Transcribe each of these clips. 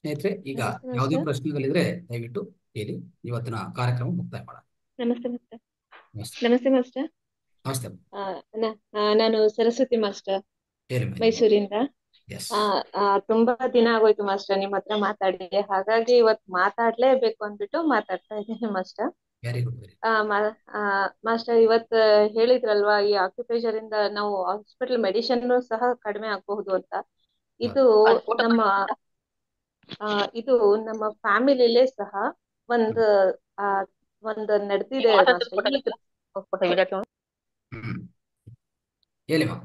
ಸ್ನೇಹಿತರೆ ಈಗ ನಮಸ್ತೆ ಯಾವುದೇ ಮಾಸ್ಟರ್ ಪ್ರಶ್ನೆಗಳಿದ್ರೆ ದಯವಿಟ್ಟು ಹೇಳಿ ಇವತ್ತಿನ ಕಾರ್ಯಕ್ರಮ ಮುಕ್ತಾಯ ಮಾಡೋಣ ನಮಸ್ತೆ ಮಾಸ್ಟರ್ ನಮಸ್ತೆ ನಮಸ್ತೆ ಮಾಸ್ಟರ್ ನಮಸ್ತೆ ಆ, ನ- ಆ, ನಾನು ಸರಸ್ವತಿ ಮಾಸ್ಟರ್ ಹೇಳಿ ಮೇಡಮ್ ಮೈಸೂರಿಂದ ಎಸ್ ಆ, ಆ, ತುಂಬಾ ದಿನ ಆಗೋಯ್ತು ಮಾಸ್ಟರ್ ನಿಮ್ ಹತ್ರ ಮಾತಾಡಿ ಹಾಗಾಗಿ ಇವತ್ ಮಾತಾಡ್ಲೇಬೇಕು ಅಂದ್ಬಿಟ್ಟು ಮಾತಾಡ್ತಾ ಇದ್ದೀನಿ ಮಾಸ್ಟರ್ ವೆರಿ ಗುಡ್ ವೆರಿ ಆ, ಮಾ- ಆ, ಮಾಸ್ಟರ್ ಇವತ್ ಹೇಳಿದ್ರಲ್ವಾ ಈ ಆಕ್ಯುಪೇಷರ್ ಇಂದ ನಾವು ಹಾಸ್ಪಿಟಲ್ ಮೆಡಿಸಿನ್ ಸಹ ಕಡಿಮೆ ಆಗಬಹುದು ಅಂತ ಇದು ನಮ್ಮ ಆ, ಇದು ನಮ್ಮ ಫ್ಯಾಮಿಲಿಲೇ ಸಹ ಒಂದು ಆ, ಒಂದು ನಡೆದಿದೆ ಮಾಸ್ಟರ್ ಈಗ ಹ್ಮ್ ಹೇಳಿ ಮಾ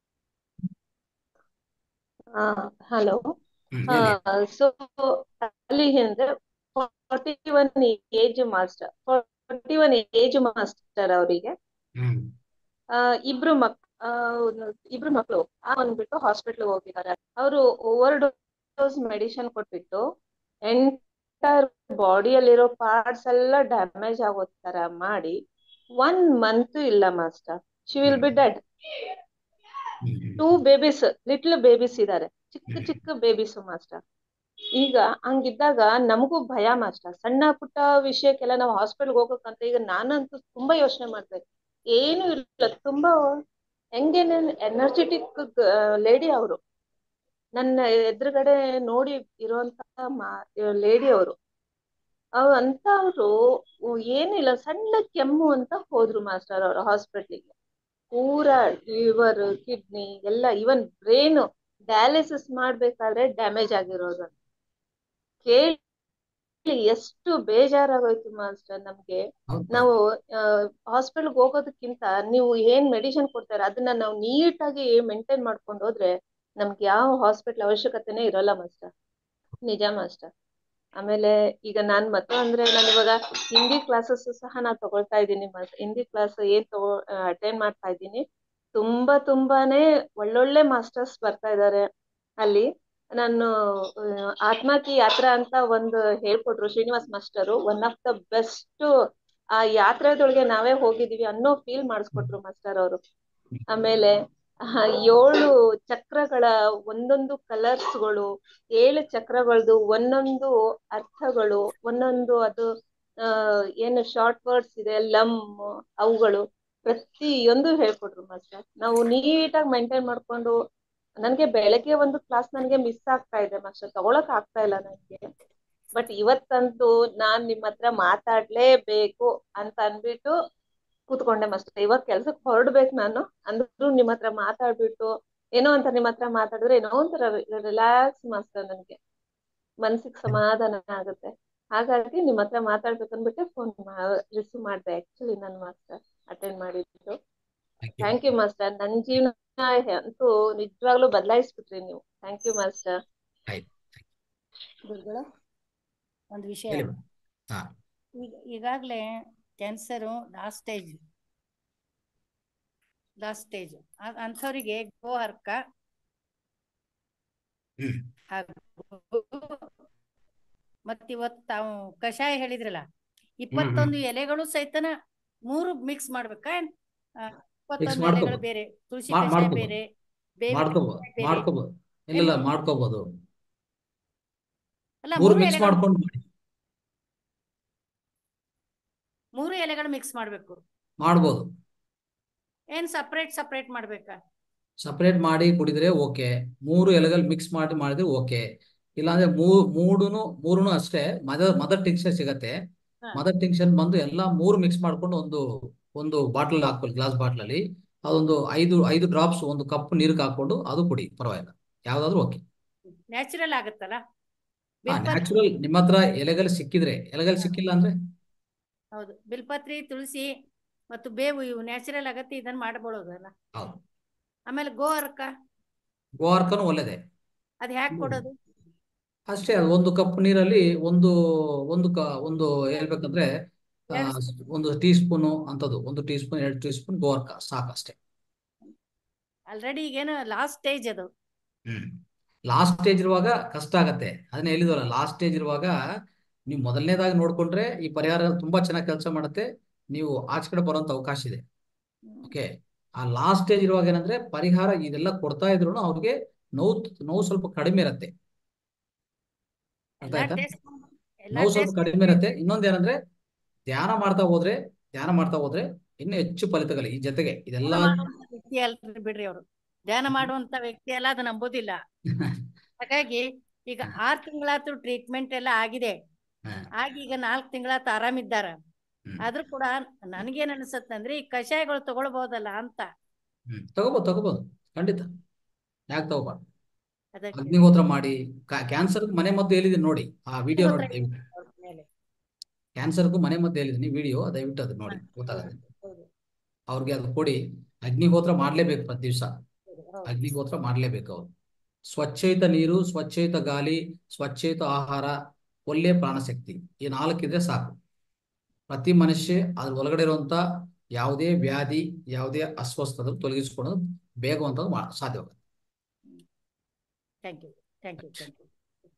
ಹಲೋ ಹ್ಮ್ ಹೇಳಿ ಸೊ ಅಲ್ಲಿ ಅಂದ್ರೆ forty one age master forty one age master ಅವರಿಗೆ ಹ್ಮ್ ಇಬ್ರು ಮಕ್ ಆ, ಇಬ್ರು ಮಕ್ಕಳು ಅಂದ್ಬಿಟ್ಟು ಹಾಸ್ಪಿಟ್ಲ್ ಹೋಗಿದ್ದಾರೆ ಅವರು ಓವರ್ ಡೋಸ್ ಮೆಡಿಸಿನ್ ಕೊಟ್ಬಿಟ್ಟು ಎಂಟೈರ್ ಬಾಡಿಯಲ್ಲಿರೋ ಪಾರ್ಟ್ಸ್ ಎಲ್ಲ ಡ್ಯಾಮೇಜ್ ಆಗೋ ತರ ಮಾಡಿ ಒನ್ ಮಂತ್ ಇಲ್ಲ master she will be dead hmm two babies little babies ಇದ್ದಾರೆ ಚಿಕ್ಕ ಚಿಕ್ಕ ಬೇಬೀಸ್ ಮಾಸ್ಟರ್ ಈಗ ಹಂಗಿದ್ದಾಗ ನಮಗೂ ಭಯ ಮಾಸ್ಟರ್ ಸಣ್ಣ ಪುಟ್ಟ ವಿಷಯಕ್ಕೆಲ್ಲ ನಾವು ಹಾಸ್ಪಿಟಲ್ಗೆ ಹೋಗ್ಬೇಕಂತ ಈಗ ನಾನಂತೂ ತುಂಬಾ ಯೋಚನೆ ಮಾಡ್ತಾ ಇದ್ದೆ ಏನು ಇಲ್ಲ ತುಂಬಾ ಹೆಂಗೇನೆ ಎನರ್ಜೆಟಿಕ್ ಲೇಡಿ ಅವರು ನನ್ನ ಎದುರುಗಡೆ ನೋಡಿ ಇರುವಂತ ಲೇಡಿ ಅವರು ಅವ್ರು ಅಂತ ಅವರು ಏನಿಲ್ಲ ಸಣ್ಣ ಕೆಮ್ಮು ಅಂತ ಹೋದ್ರು ಮಾಸ್ಟರ್ ಅವರು ಹಾಸ್ಪಿಟ್ಲಿಗೆ ಪೂರಾ ಲಿವರ್ ಕಿಡ್ನಿ ಎಲ್ಲ ಇವನ್ ಬ್ರೈನ್ ಡಯಾಲಿಸಿಸ್ ಮಾಡ್ಬೇಕಾದ್ರೆ ಡ್ಯಾಮೇಜ್ ಆಗಿರೋದು ಕೇಳಿ ಎಷ್ಟು ಬೇಜಾರಾಗೋಯ್ತು ಮಾಸ್ಟರ್ ನಮ್ಗೆ ಹೌದು ನಾವು ಹಾಸ್ಪಿಟಲ್ಗೆ ಹೋಗೋದಕ್ಕಿಂತ ನೀವು ಏನ್ ಮೆಡಿಸಿನ್ ಕೊಡ್ತಾರೆ ಅದನ್ನ ನಾವು ನೀಟಾಗಿ ಮೇಂಟೈನ್ ಮಾಡ್ಕೊಂಡು ಹೋದ್ರೆ ನಮ್ಗೆ ಯಾವ ಹಾಸ್ಪಿಟಲ್ ಅವಶ್ಯಕತೆನೇ ಇರಲ್ಲ ಮಾಸ್ಟರ್ ನಿಜ ಮಾಸ್ಟರ್ ಆಮೇಲೆ ಈಗ ನಾನ್ ಮತ್ತೆ ಅಂದ್ರೆ ನಾನು ಇವಾಗ ಹಿಂದಿ ಕ್ಲಾಸಸ್ ಸಹ ನಾನು ತಗೊಳ್ತಾ ಇದ್ದೀನಿ ಮಾಸ್ಟರ್ ಹಿಂದಿ ಕ್ಲಾಸ್ ಏನ್ ತಗೋ ಅಟೆಂಡ್ ಮಾಡ್ತಾ ಇದ್ದೀನಿ ತುಂಬಾ ತುಂಬಾನೇ ಒಳ್ಳೊಳ್ಳೆ ಮಾಸ್ಟರ್ಸ್ ಬರ್ತಾ ಇದ್ದಾರೆ ಅಲ್ಲಿ ನಾನು ಆ, ಆತ್ಮಕಿ ಯಾತ್ರಾ ಅಂತ ಒಂದು ಹೇಳ್ಕೊಟ್ರು Srinivas master one of the best ಆ ಯಾತ್ರೆದೊಳಗೆ ನಾವೇ ಹೋಗಿದೀವಿ ಅನ್ನೋ ಫೀಲ್ ಮಾಡಿಸ್ಕೊಟ್ರು ಮಾಸ್ಟರ್ ಅವರು ಆಮೇಲೆ ಆ, ಏಳು ಚಕ್ರಗಳ ಒಂದೊಂದು ಕಲರ್ಸ್ಗಳು ಏಳು ಚಕ್ರಗಳದ್ದು ಒಂದೊಂದು ಅರ್ಥಗಳು ಒಂದೊಂದು ಅದು ಆ ಏನು ಶಾರ್ಟ್ ವರ್ಡ್ಸ್ ಇದೆ ಲಮ್ ಅವುಗಳು ಪ್ರತಿಯೊಂದು ಹೇಳ್ಕೊಟ್ರು ಮಾಸ್ಟರ್ ನಾವು ನೀಟಾಗಿ ಮೇಂಟೈನ್ ಮಾಡ್ಕೊಂಡು ನನ್ಗೆ ಬೆಳಗ್ಗೆ ಒಂದು ಕ್ಲಾಸ್ ನನ್ಗೆ ಮಿಸ್ ಆಗ್ತಾ ಇದೆ ಮಾಸ್ಟರ್ ತಗೊಳಕ್ ಆಗ್ತಾ ಇಲ್ಲ ನನ್ಗೆ ಬಟ್ ಇವತ್ತಂತೂ ನಾನ್ ನಿಮ್ ಹತ್ರ ಮಾತಾಡ್ಲೇಬೇಕು ಅಂತ ಅನ್ಬಿಟ್ಟು ಕೂತ್ಕೊಂಡೆ ಮಾಸ್ಟರ್ ಇವಾಗ ಕೆಲ್ಸಕ್ಕೆ ಹೊರಡ್ಬೇಕು ನಾನು ಅಂದ್ರೂ ನಿಮ್ ಹತ್ರ ಮಾತಾಡ್ಬಿಟ್ಟು ಏನೋ ಅಂತ ನಿಮ್ ಹತ್ರ ಮಾತಾಡಿದ್ರೆ ಏನೋ ಒಂಥರ ರಿಲ್ಯಾಕ್ಸ್ ಮಾಸ್ಟರ್ ನನ್ಗೆ ಮನ್ಸಿಗೆ ಸಮಾಧಾನ ಆಗುತ್ತೆ ಹಾಗಾಗಿ ನಿಮ್ ಹತ್ರ ಮಾತಾಡ್ಬೇಕು ಅಂದ್ಬಿಟ್ಟೆ ಫೋನ್ ರಿಸೀವ್ ಮಾಡ್ದೆ ಆಕ್ಚುಲಿ ನಾನು ಮಾಸ್ಟರ್ ಅಟೆಂಡ್ ಮಾಡಿದ್ದು thank you thank you master ನನ್ ಜೀವನ ಅಂತೂ ನಿಜವಾಗ್ಲೂ ಬದಲಾಯಿಸ್ಬಿಟ್ರಿ ನೀವು ಥ್ಯಾಂಕ್ ಯು ಮಾಸ್ಟರ್ ಆಯ್ತು ಗುರುಗಳು ಒಂದು ವಿಷಯ ಹೇಳಿ ಮೇಡಮ್ ಹಾ ಈಗ ಈಗಾಗಲೇ cancer last stage last stage ಅಂಥವರಿಗೆ ಗೋಹರ್ಕ ಹ್ಮ್ ಹಾಗೂ ಮತ್ತಿವತ್ತು ತಾವು ಕಷಾಯ ಹೇಳಿದ್ರಲ್ಲ ಇಪ್ಪತ್ತೊಂದು ಎಲೆಗಳು ಸಹಿತನ ಮೂರು ಮಿಕ್ಸ್ ಮಾಡ್ಬೇಕಾ ಏನ್ ಆ, ಇಪ್ಪತ್ತೊಂದು ಮಾಡ್ಕೊಬೋದು. ಎಲೆಗಳು ಬೇರೆ ತುಳಸಿ ಮಾ- ಕಷಾಯ ಮಾಡ್ಕೊಬೋದು. ಬೇರೆ ಬೇವಿನ ಮಾಡ್ಕೋಬಹುದು ಕಷಾಯ ಬೇರೆ ಮಾಡ್ಕೋಬಹುದು ಇಲ್ಲ ಇಲ್ಲ ಮಾಡ್ಕೋಬಹುದು ಅಲ್ಲ ಮೂರು ಮೂರು ಮಿಕ್ಸ್ ಎಲೆಗಳು ಮಾಡ್ಕೊಂಡು ಮಾಡಿ ಮೂರು ಎಲೆಗಳು ಮಿಕ್ಸ್ ಮಾಡ್ಬೇಕು ಮಾಡ್ಬೋದು ಏನ್ ಸಪ್ರೇಟ್ ಸಪ್ರೇಟ್ ಮಾಡ್ಬೇಕಾ ಸಪರೇಟ್ ಮಾಡಿ ಕುಡಿದ್ರೆ ಓಕೆ ಮೂರು ಎಲೆಗಳು ಮಿಕ್ಸ್ ಮಾಡಿ ಮಾಡಿದ್ರೆ ಓಕೆ ಇಲ್ಲಾಂದ್ರೆ ಮೂ ಮೂಡುನು ಮೂರುನು ಅಷ್ಟೇ ಮದರ್ ಮದರ್ ಟಿಂಕ್ಷನ್ ಸಿಗತ್ತೆ ಹಾ. ಮದರ್ ಟಿಂಕ್ಷನ್ ಬಂದು ಎಲ್ಲಾ ಮೂರು ಮಿಕ್ಸ್ ಮಾಡ್ಕೊಂಡು ಒಂದು ಒಂದು ಬಾಟ್ಲ್ ಹಾಕೊಳ್ಳಿ ಗ್ಲಾಸ್ ಬಾಟ್ಲ್ ಅಲ್ಲಿ ಅದೊಂದು ಐದು ಐದು ಡ್ರಾಪ್ಸ್ ಒಂದು ಕಪ್ ನೀರಿಗೆ ಹಾಕೊಂಡು ಅದು ಕುಡಿ ಪರವಾಗಿಲ್ಲ ಯಾವ್ದಾದ್ರು ಓಕೆ ನ್ಯಾಚುರಲ್ ಆಗುತ್ತಲ್ಲ ಹಾ ಬಿಲ್ಪತ್ರೆ ನ್ಯಾಚುರಲ್ ನಿಮ್ಮ ಹತ್ರ ಎಲೆಗಳು ಸಿಕ್ಕಿದ್ರೆ ಎಲೆಗಳು ಹಾ. ಸಿಕ್ಕಿಲ್ಲ ಅಂದ್ರೆ ಹೌದು ಬಿಲ್ಪತ್ರಿ ತುಳಸಿ ಮತ್ತು ಬೇವು ಇವು ನ್ಯಾಚುರಲ್ ಆಗತ್ತೆ ಇದನ್ನ ಮಾಡಬಹುದಲ್ಲ ಹೌದು ಆಮೇಲೆ ಗೋಹರ್ಕ ಗೋವಾರ್ಕನು ಒಳ್ಳೆದೆ ಅದ್ ಹ್ಯಾಕ್ ಹ್ಮ್. ಕೊಡೋದು ಅಷ್ಟೇ ಅದು ಒಂದು ಕಪ್ ನೀರಲ್ಲಿ ಒಂದು ಒಂದು ಕ ಒಂದು ಹೇಳ್ಬೇಕಂದ್ರೆ ಆ, ಎರಡು ಒಂದು ಟೀ ಸ್ಪೂನು ಅಂತದ್ದು ಒಂದು ಟೀ ಸ್ಪೂನ್ ಎರಡು ಟೀ ಸ್ಪೂನ್ ಗೋವಾರ್ಕ ಸಾಕಷ್ಟೇ ಆಲ್ರೆಡಿ ಈಗೇನು ಲಾಸ್ಟ್ ಸ್ಟೇಜ್ ಅದು ಹ್ಮ್ ಲಾಸ್ಟ್ ಸ್ಟೇಜ್ ಇರುವಾಗ ಕಷ್ಟ ಆಗತ್ತೆ ಅದನ್ನ ಹೇಳಿದ್ವಲ್ಲ ಲಾಸ್ಟ್ ಸ್ಟೇಜ್ ಇರುವಾಗ ನೀವು ಮೊದಲನೇದಾಗಿ ನೋಡ್ಕೊಂಡ್ರೆ ಈ ಪರಿಹಾರ ತುಂಬಾ ಚೆನ್ನಾಗಿ ಕೆಲಸ ಮಾಡುತ್ತೆ ನೀವು ಆಚೆ ಕಡೆ ಬರುವಂತ ಅವಕಾಶ ಇದೆ ಓಕೆ ಆ ಲಾಸ್ಟ್ ಸ್ಟೇಜ್ ಇರುವಾಗ ಏನಂದ್ರೆ ಪರಿಹಾರ ಇದೆಲ್ಲ ಕೊಡ್ತಾ ಇದ್ರು ಅವ್ರಿಗೆ ನೋವು ನೋವು ಸ್ವಲ್ಪ ಕಡಿಮೆ ಇರತ್ತೆ ಅರ್ಥ ಎಲ್ಲಾ ಆಯ್ತಾ ಟೆಸ್ಟ್ ಎಲ್ಲಾ ನೋವು ಸ್ವಲ್ಪ ಟೆಸ್ಟ್ ಕಡಿಮೆ ಇರುತ್ತೆ ಇನ್ನೊಂದ್ ಏನಂದ್ರೆ ಧ್ಯಾನ ಮಾಡ್ತಾ ಹೋದ್ರೆ ಧ್ಯಾನ ಮಾಡ್ತಾ ಹೋದ್ರೆ ಇನ್ನೂ ಹೆಚ್ಚು ಫಲಿತಗಳು ಈ ಜೊತೆಗೆ ಇದೆಲ್ಲ ಧ್ಯಾನ ಮಾಡುವಂತ ವ್ಯಕ್ತಿ ಅಲ್ರಿ ಬಿಡ್ರಿ ಅವರು ಧ್ಯಾನ ಮಾಡುವಂತ ವ್ಯಕ್ತಿ ಅಲ್ಲ ಅದು ನಂಬೋದಿಲ್ಲ ಹಾಗಾಗಿ ಈಗ ಆರ್ ತಿಂಗಳಾತು ಟ್ರೀಟ್ಮೆಂಟ್ ಎಲ್ಲ ಆಗಿದೆ ಹಾ. ಆಗಿ ಈಗ ನಾಲ್ಕು ತಿಂಗಳಾತು ಆರಾಮಿದ್ದಾರ ಹ್ಮ್. ಆದ್ರೂ ಕೂಡ ನನಗೇನ್ ಅನ್ಸತ್ತಂದ್ರೆ ಈ ಕಷಾಯಗಳು ತಗೊಳ್ಬಹುದಲ್ಲ ಅಂತ ಹ್ಮ್ ತಗೋಬಹುದು ತಗೋಬಹುದು ಖಂಡಿತ ಯಾಕೆ ತಗೋಬಾರ್ದು ಅದಕ್ಕೆ ಅಗ್ನಿಹೋತ್ರ ಮಾಡಿ ಕ್ಯಾನ್ಸರ್ ಮನೆ ಮದ್ದು ಹೇಳಿದೆ ನೋಡಿ ಆ ವಿಡಿಯೋ ನೋಡಿ ದಯವಿಟ್ಟು ಅವ್ರ ಮೇಲೆ. ಕ್ಯಾನ್ಸರ್ಗೂ ಮನೆ ಮದ್ದು ಹೇಳಿದ್ದೀನಿ ವಿಡಿಯೋ ದಯವಿಟ್ಟು ಅದು ನೋಡಿ ಗೊತ್ತಾಗುತ್ತೆ ಹೌದು, ಅವ್ರಿಗೆ ಅದು ಕೊಡಿ ಅಗ್ನಿಹೋತ್ರ ಮಾಡ್ಲೇಬೇಕು ಪ್ರತಿ ದಿವಸ ಹೌದು, ಹೌದು. ಅಗ್ನಿಹೋತ್ರ ಮಾಡ್ಲೇಬೇಕು ಅವ್ರು ಸ್ವಚ್ಛಯುತ ನೀರು ಸ್ವಚ್ಛಯುತ ಗಾಳಿ ಸ್ವಚ್ಛಯುತ ಆಹಾರ ಒಳ್ಳೆ ಪ್ರಾಣಶಕ್ತಿ ಈ ನಾಲ್ಕಿದ್ರೆ ಸಾಕು ಪ್ರತಿ ಮನುಷ್ಯ ಅದ್ರ ಒಳಗಡೆ ಇರುವಂತ ಯಾವುದೇ ವ್ಯಾಧಿ ಯಾವುದೇ ಅಸ್ವಸ್ಥತೆ ತೊಲಗಿಸಿಕೊಳ್ಳೋದು ಬೇಗವಂತ ಸಾಧ್ಯವಾಗುತ್ತೆ thank you thank you thank you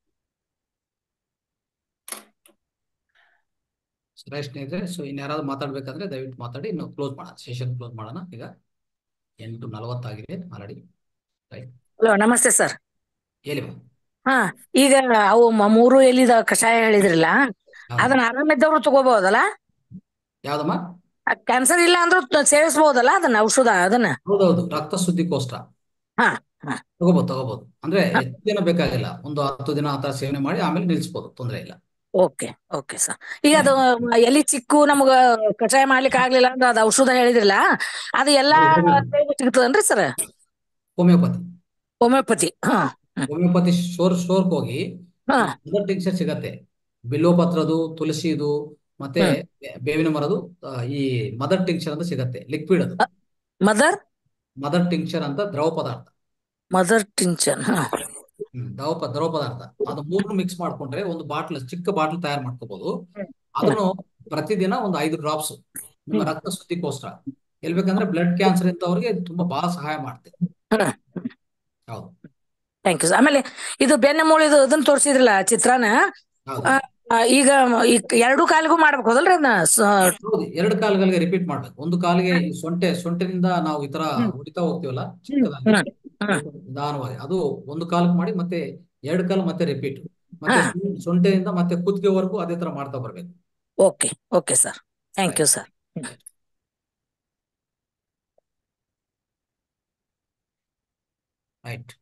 ಸರಿ ಸ್ನೇಹಿತರೆ ಸೊ ಇನ್ಯಾರಾದ್ರೂ ಮಾತಾಡ್ಬೇಕಂದ್ರೆ ದಯವಿಟ್ಟು ಮಾತಾಡಿ ಇನ್ನು ಕ್ಲೋಸ್ ಮಾಡೋಣ ಸೆಷನ್ ಕ್ಲೋಸ್ ಮಾಡೋಣ ಈಗ ಎಂಟು ನಲವತ್ತಾಗಿದೆ ಆಲ್ರೆಡಿ ಹಲೋ ನಮಸ್ತೆ ಸರ್ ಹೇಳಿ ಮ್ಯಾಮ್ ಹಾ ಈಗ ಅವು ಮ- ಮೂರು ಎಲಿದ ಕಷಾಯ ಹೇಳಿದ್ರಲ್ಲ ಅದನ್ನ ಆರಾಮಿದ್ದವ್ರು ತಗೋಬಹುದಲ್ಲ ಯಾವ್ದಮ್ಮ ಕ್ಯಾನ್ಸರ್ ಇಲ್ಲ ಅಂದ್ರೂ ತ- ಸೇವಿಸ್ಬಹುದಲ್ಲ ಅದನ್ನ ಔಷಧ ಅದನ್ನ ಹೌದೌದು ರಕ್ತ ಶುದ್ಧಿಗೋಸ್ಕರ ಹಾ ಹಾ ತಗೋಬಹುದು ತಗೋಬಹುದು ಅಂದ್ರೆ ಹೆಚ್ಚು ದಿನ ಬೇಕಾಗಿಲ್ಲ ಒಂದು ಹತ್ತು ದಿನ ಆ ತರ ಸೇವನೆ ಮಾಡಿ ಆಮೇಲೆ ನಿಲ್ಸ್ಬೋದು ತೊಂದರೆ ಇಲ್ಲ ಓಕೆ ಓಕೆ ಸರ್ ಈಗ ಅದು ಎಲಿ ಚಿಕ್ಕು ನಮಗ ಕಷಾಯ ಮಾಡ್ಲಿಕ್ಕೆ ಆಗ್ಲಿಲ್ಲ ಅಂದ್ರೆ ಅದು ಔಷಧ ಹೇಳಿದ್ರಲ್ಲ ಅದು ಎಲ್ಲಾ ಸಿಗ್ತದನ್ರಿ ಸರ್ ಹೋಮಿಯೋಪತಿ ಹೋಮಿಯೋಪತಿ ಹಾ ಹೋಮಿಯೋಪತಿ ಸ್ಟೋರ್ ಸ್ಟೋರ್ಗೆ ಹೋಗಿ ಹಾ ಮದರ್ ಟಿಂಕ್ಚರ್ ಸಿಗತ್ತೆ ಬಿಲ್ವಪತ್ರದು ತುಳಸಿದು ಮತ್ತೆ ಹ್ಮ್. ಬೇವಿನ ಮರದು ಆ, ಈ ಮದರ್ ಟಿಂಕ್ಚರ್ ಅಂತ ಸಿಗತ್ತೆ ಲಿಕ್ವಿಡ್ ಅದು ಮದರ್ ಮದರ್ ಟಿಂಕ್ಚರ್ ಅಂತ ದ್ರವ ಪದಾರ್ಥ ಮದರ್ ಟಿಂಚನ್ ಹಾ ಹ್ಮ್, ದ್ರವ ಪ- ದ್ರವ ಪದಾರ್ಥ ಅದು ಮೂರನ್ನು ಮಿಕ್ಸ್ ಮಾಡ್ಕೊಂಡ್ರೆ ಒಂದು ಬಾಟ್ಲ್ ಚಿಕ್ಕ ಬಾಟ್ಲ್ ತಯಾರು ಮಾಡ್ಕೋಬಹುದು ಹ್ಮ್. ಅದನ್ನು ಪ್ರತಿದಿನ ಒಂದು ಐದು ಡ್ರಾಪ್ಸ್ ನಿಮ್ಮ ಹ್ಮ್. ರಕ್ತ ಶುದ್ಧಿಗೋಸ್ಕರ ಎಲ್ ಬೇಕಂದ್ರೆ ಬ್ಲಡ್ ಕ್ಯಾನ್ಸರ್ ಇದ್ದವರಿಗೆ ತುಂಬಾ ಬಹಳ ಸಹಾಯ ಮಾಡುತ್ತೆ ಹ್ಮ್. ಹೌದು ಥ್ಯಾಂಕ್ ಯು ಸರ್ ಆಮೇಲೆ ಇದು ಬೆನ್ನ ಮೂಳಿದು ಇದನ್ನ ತೋರಿಸಿದ್ರಲ್ಲ ಚಿತ್ರಾನ ಹೌದು ಆ, ಆ, ಈಗ ಈ ಎರಡು ಕಾಲಿಗೂ ಮಾಡ್ಬೇಕು ಹೌದಲ್ರಿ ಅದನ್ನ ಸ- ಹೌದು ಎರಡು ಕಾಲುಗಳಿಗೆ ರಿಪೀಟ್ ಮಾಡ್ಬೇಕು ಒಂದು ಕಾಲಿಗೆ ಈ ಸೊಂಟೆ ಸೊಂಟೆನಿಂದ ನಾವು ಈ ತರ ಹ್ಮ್. ಹೊಡಿತಾ ಹೋಗ್ತೀವಲ್ಲ ಚಿಕ್ಕದಾಗಿ ಹ್ಮ್. ಹ್ಮ್. ನಿಧಾನವಾಗಿ ಅದು ಒಂದು ಕಾಲಕ್ಕೆ ಮಾಡಿ ಮತ್ತೆ ಎರಡು ಕಾಲು ಮತ್ತೆ ರಿಪೀಟ್ ಮತ್ತೆ ಹಾ. ಸೊಂ- ಸೊಂಟೆಯಿಂದ ಮತ್ತೆ ಕುತ್ತಿಗೆವರೆಗೂ ಅದೇ ತರ ಮಾಡ್ತಾ ಬರ್ಬೇಕು okay okay sir thank you sir right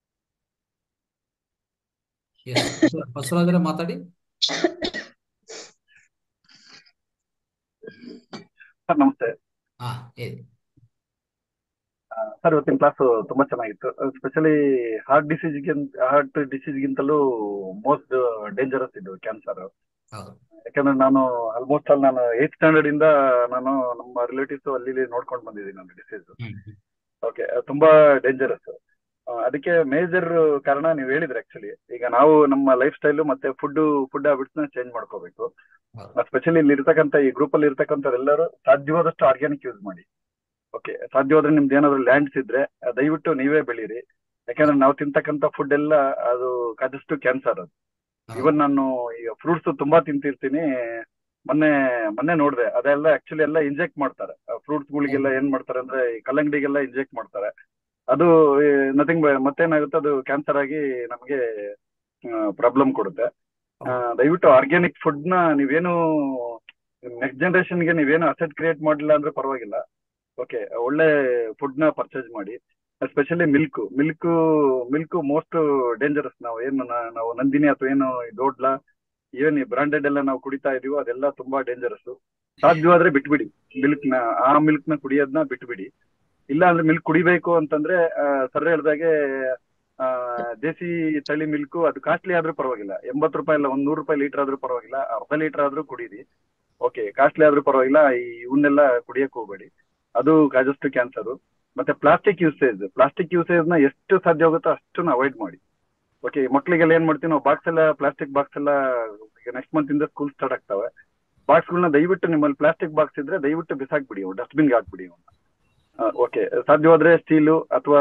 yes ಬಸವರಾಜರೇ ಮಾತಾಡಿ ಸರ್ ನಮಸ್ತೆ ಹಾ ಹೇಳಿ ಸರ್ ಇವತ್ತಿನ ಕ್ಲಾಸ್ ತುಂಬಾ ಚೆನ್ನಾಗಿತ್ತು ಸ್ಪೆಷಲಿ ಹಾರ್ಟ್ ಡಿಸೀಸ್ಗೆ ಹಾರ್ಟ್ ಡಿಸೀಸ್ಗಿಂತಲೂ ಮೋಸ್ಟ್ ಡೇಂಜರಸ್ ಇದು ಕ್ಯಾನ್ಸರ್ ಹೌದು ಯಾಕಂದ್ರೆ ನಾನು ಆಲ್ಮೋಸ್ಟ್ ಅಲ್ಲಿ ನಾನು ಏತ್ ಸ್ಟ್ಯಾಂಡರ್ಡ್ ಇಂದ ನಾನು ನಮ್ಮ ರಿಲೇಟಿವ್ಸ್ ಅಲ್ಲಿ ಇಲ್ಲಿ ನೋಡ್ಕೊಂಡು ಬಂದಿದ್ದೀನಿ ನಾನು ಡಿಸೀಸ್ ಹ್ಮ್ ಹ್ಮ್. ಓಕೆ ತುಂಬಾ ಡೇಂಜರಸ್ ಅದಕ್ಕೆ ಮೇಜರ್ ಕಾರಣ ನೀವು ಹೇಳಿದ್ರಿ ಆಕ್ಚುಲಿ ಈಗ ನಾವು ನಮ್ಮ ಲೈಫ್ ಸ್ಟೈಲ್ ಮತ್ತೆ ಫುಡ್ ಫುಡ್ ಹ್ಯಾಬಿಟ್ಸ್ ನ ಚೇಂಜ್ ಮಾಡ್ಕೋಬೇಕು ಹೌದು ಸ್ಪೆಷಲಿ ಇಲ್ಲಿ ಇರ್ತಕ್ಕಂಥ ಈ ಗ್ರೂಪ್ ಅಲ್ಲಿ ಇರ್ತಕ್ಕಂಥವ್ರೆಲ್ಲರೂ ಸಾಧ್ಯವಾದಷ್ಟು ಆರ್ಗ್ಯಾನಿಕ್ ಯೂಸ್ ಮಾಡಿ ಓಕೆ ಸಾಧ್ಯವಾದ್ರೆ ನಿಮ್ದು ಏನಾದ್ರು ಲ್ಯಾಂಡ್ಸ್ ಇದ್ರೆ ಆ, ದಯವಿಟ್ಟು ನೀವೇ ಬೆಳೀರಿ ಯಾಕಂದ್ರೆ ನಾವು ತಿಂತಕ್ಕಂಥ ಫುಡ್ ಎಲ್ಲ ಅದು ಆದಷ್ಟು ಕ್ಯಾನ್ಸರ್ ಅದು ಹೌದು. ಇವನ್ ನಾನು ಈಗ ಫ್ರೂಟ್ಸ್ ತುಂಬಾ ತಿಂತಿರ್ತೀನಿ ಮೊನ್ನೆ ಮೊನ್ನೆ ನೋಡಿದೆ ಅದೆಲ್ಲ ಆಕ್ಚುಲಿ ಎಲ್ಲ ಇಂಜೆಕ್ಟ್ ಮಾಡ್ತಾರೆ ಫ್ರೂಟ್ಸ್ ಗಳಿಗೆಲ್ಲ ಏನ್ ಮಾಡ್ತಾರೆ ಅಂದ್ರೆ ಈ ಕಲ್ಲಂಗಡಿಗೆಲ್ಲ ಇಂಜೆಕ್ಟ್ ಮಾಡ್ತಾರೆ ಅದು ನಥಿಂಗ್ ಮತ್ತೇನಾಗುತ್ತೆ ಅದು ಕ್ಯಾನ್ಸರ್ ಆಗಿ ನಮಗೆ ಪ್ರಾಬ್ಲಮ್ ಕೊಡುತ್ತೆ ಆ, ದಯವಿಟ್ಟು ಆರ್ಗ್ಯಾನಿಕ್ ಫುಡ್ ನ ನೀವೇನು ನೆಕ್ಸ್ಟ್ ಜನರೇಷನ್ಗೆ ನೀವೇನು ಅಸೆಟ್ ಕ್ರಿಯೇಟ್ ಮಾಡಿಲ್ಲ ಅಂದ್ರೆ ಪರವಾಗಿಲ್ಲ ಓಕೆ ಒಳ್ಳೆ ಫುಡ್ ನ ಪರ್ಚೇಸ್ ಮಾಡಿ especially milk milk milk most dangerous ನಾವು ಏನು ನಾ- ನಾವು ನಂದಿನಿ ಅಥವಾ ಏನು ದೊಡ್ಲ ಏನ್ ಬ್ರಾಂಡೆಡ್ ಎಲ್ಲ ನಾವು ಕುಡಿತಾ ಇದೀವೋ ಅದೆಲ್ಲ ತುಂಬಾ ಡೇಂಜರಸ್ ಸಾಧ್ಯವಾದ್ರೆ ಬಿಟ್ಬಿಡಿ ಮಿಲ್ಕ್ ನ ಆ ಮಿಲ್ಕ್ ನ ಕುಡಿಯೋದನ್ನ ಬಿಟ್ಬಿಡಿ ಇಲ್ಲ ಅಂದ್ರೆ ಮಿಲ್ಕ್ ಕುಡಿಬೇಕು ಅಂತಂದ್ರೆ ಸರ್ ಹೇಳ್ದಾಗೆ ಆ, ದೇಸಿ ತಳಿ ಮಿಲ್ಕ್ ಅದು ಕಾಸ್ಟ್ಲಿ ಆದ್ರೂ ಪರವಾಗಿಲ್ಲ ಎಂಬತ್ತು ರೂಪಾಯಿ ಇಲ್ಲ ಒಂದ್ ನೂರು ರೂಪಾಯಿ ಲೀಟರ್ ಆದ್ರೂ ಪರವಾಗಿಲ್ಲ ಅರ್ಧ ಲೀಟರ್ ಆದ್ರೂ ಕುಡೀರಿ ಓಕೆ ಕಾಸ್ಟ್ಲಿ ಆದ್ರೂ ಪರವಾಗಿಲ್ಲ ಈ ಇವನ್ನೆಲ್ಲ ಕುಡಿಯಕ್ ಹೋಗ್ಬೇಡಿ ಅದು ಆದಷ್ಟು ಕ್ಯಾನ್ಸರ್ ಮತ್ತೆ ಪ್ಲಾಸ್ಟಿಕ್ ಯೂಸೇಜ್ ಪ್ಲಾಸ್ಟಿಕ್ ಯೂಸೇಜ್ ನ ಎಷ್ಟು ಸಾಧ್ಯ ಹೋಗುತ್ತೋ ಅಷ್ಟನ್ನ ಅವಾಯ್ಡ್ ಮಾಡಿ ಓಕೆ ಮಕ್ಳಿಗೆಲ್ಲ ಏನ್ ಮಾಡ್ತೀವಿ ನಾವು ಬಾಕ್ಸ್ ಎಲ್ಲ ಪ್ಲಾಸ್ಟಿಕ್ ಬಾಕ್ಸ್ ಎಲ್ಲ ಈಗ ನೆಕ್ಸ್ಟ್ ಮಂತ್ ಇಂದ ಸ್ಕೂಲ್ ಸ್ಟಾರ್ಟ್ ಆಗ್ತವೆ ಬಾಕ್ಸ್ಗಳನ್ನ ದಯವಿಟ್ಟು ನಿಮ್ಮಲ್ಲಿ ಪ್ಲಾಸ್ಟಿಕ್ ಬಾಕ್ಸ್ ಇದ್ರೆ ದಯವಿಟ್ಟು ಬಿಸಾಕ್ಬಿಡಿ ಡಸ್ಟ್ಬಿನ್ಗೆ ಹಾಕ್ಬಿಡಿ ಅವನ್ನ ಓಕೆ ಸಾಧ್ಯವಾದ್ರೆ ಸ್ಟೀಲು ಅಥವಾ